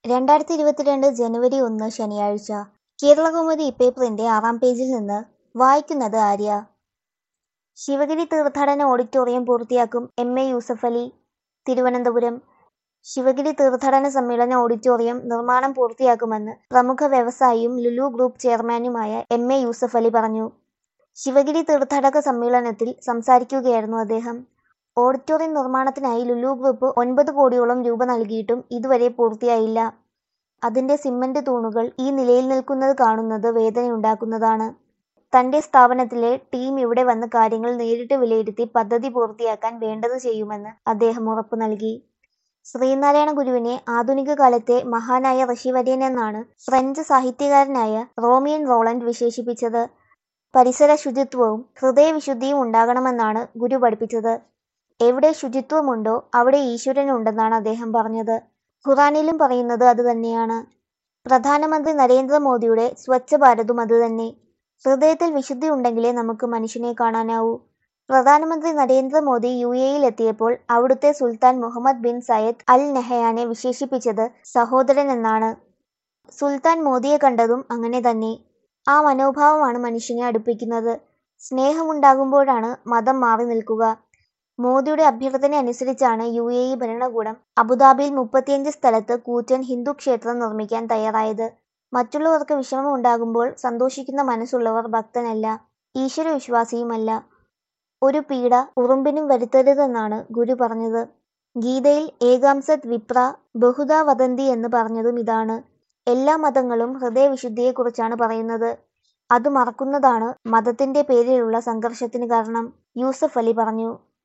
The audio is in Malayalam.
രണ്ടായിരത്തി ഇരുപത്തിരണ്ട് ജനുവരി ഒന്ന് ശനിയാഴ്ച കേരളകൗമുദി ഇപ്പേപ്പറിന്റെ ആറാം പേജിൽ നിന്ന് വായിക്കുന്നത് ആര്യ ശിവഗിരി തീർത്ഥാടന ഓഡിറ്റോറിയം പൂർത്തിയാക്കും എം എ യൂസഫലി തിരുവനന്തപുരം ശിവഗിരി തീർത്ഥാടന സമ്മേളന ഓഡിറ്റോറിയം നിർമ്മാണം പൂർത്തിയാക്കുമെന്ന് പ്രമുഖ വ്യവസായിയും ലുലു ഗ്രൂപ്പ് ചെയർമാനുമായ എം എ യൂസഫലി പറഞ്ഞു ശിവഗിരി തീർത്ഥാടക സമ്മേളനത്തിൽ സംസാരിക്കുകയായിരുന്നു അദ്ദേഹം ഓഡിറ്റോറിയം നിർമ്മാണത്തിനായി ലുലു ഗ്രൂപ്പ് ഒൻപത് കോടിയോളം രൂപ നൽകിയിട്ടും ഇതുവരെ പൂർത്തിയായില്ല അതിന്റെ സിമന്റ് തൂണുകൾ ഈ നിലയിൽ നിൽക്കുന്നത് കാണുന്നത് വേദനയുണ്ടാക്കുന്നതാണ് തന്റെ സ്ഥാപനത്തിലെ ടീം ഇവിടെ വന്ന് കാര്യങ്ങൾ നേരിട്ട് വിലയിരുത്തി പദ്ധതി പൂർത്തിയാക്കാൻ വേണ്ടത് ചെയ്യുമെന്ന് അദ്ദേഹം ഉറപ്പു നൽകി ശ്രീനാരായണ ഗുരുവിനെ ആധുനിക കാലത്തെ മഹാനായ ഋഷിവര്യൻ എന്നാണ് ഫ്രഞ്ച് സാഹിത്യകാരനായ റോമിയൻ റോളണ്ട് വിശേഷിപ്പിച്ചത് പരിസര ശുചിത്വവും ഹൃദയവിശുദ്ധിയും ഉണ്ടാകണമെന്നാണ് ഗുരു പഠിപ്പിച്ചത് എവിടെ ശുചിത്വമുണ്ടോ അവിടെ ഈശ്വരനുണ്ടെന്നാണ് അദ്ദേഹം പറഞ്ഞത് ഖുറാനിലും പറയുന്നത് അതുതന്നെയാണ് പ്രധാനമന്ത്രി നരേന്ദ്രമോദിയുടെ സ്വച്ഛ ഭാരതും അതുതന്നെ ഹൃദയത്തിൽ വിശുദ്ധി ഉണ്ടെങ്കിലേ നമുക്ക് മനുഷ്യനെ കാണാനാവൂ പ്രധാനമന്ത്രി നരേന്ദ്രമോദി യു എയിൽ എത്തിയപ്പോൾ അവിടുത്തെ സുൽത്താൻ മുഹമ്മദ് ബിൻ സയ്യദ് അൽ നെഹയാനെ വിശേഷിപ്പിച്ചത് സഹോദരൻ എന്നാണ് സുൽത്താൻ മോദിയെ കണ്ടതും അങ്ങനെ തന്നെ ആ മനോഭാവമാണ് മനുഷ്യനെ അടുപ്പിക്കുന്നത് സ്നേഹമുണ്ടാകുമ്പോഴാണ് മതം മാറി നിൽക്കുക മോദിയുടെ അഭ്യർത്ഥന അനുസരിച്ചാണ് യു എ ഇ ഭരണകൂടം അബുദാബിയിൽ മുപ്പത്തിയഞ്ച് സ്ഥലത്ത് കൂറ്റൻ ഹിന്ദു ക്ഷേത്രം നിർമ്മിക്കാൻ തയ്യാറായത് മറ്റുള്ളവർക്ക് വിഷമം ഉണ്ടാകുമ്പോൾ സന്തോഷിക്കുന്ന മനസ്സുള്ളവർ ഭക്തനല്ല ഈശ്വരവിശ്വാസിയുമല്ല ഒരു പീഡ ഉറുമ്പിനും വരുത്തരുതെന്നാണ് ഗുരു പറഞ്ഞത് ഗീതയിൽ ഏകാംസത് വിപ്ര ബഹുദ വദന്തി എന്ന് പറഞ്ഞതും ഇതാണ് എല്ലാ മതങ്ങളും ഹൃദയവിശുദ്ധിയെക്കുറിച്ചാണ് പറയുന്നത് അത് മറക്കുന്നതാണ് മതത്തിന്റെ പേരിലുള്ള സംഘർഷത്തിന് കാരണം യൂസഫ് അലി പറഞ്ഞു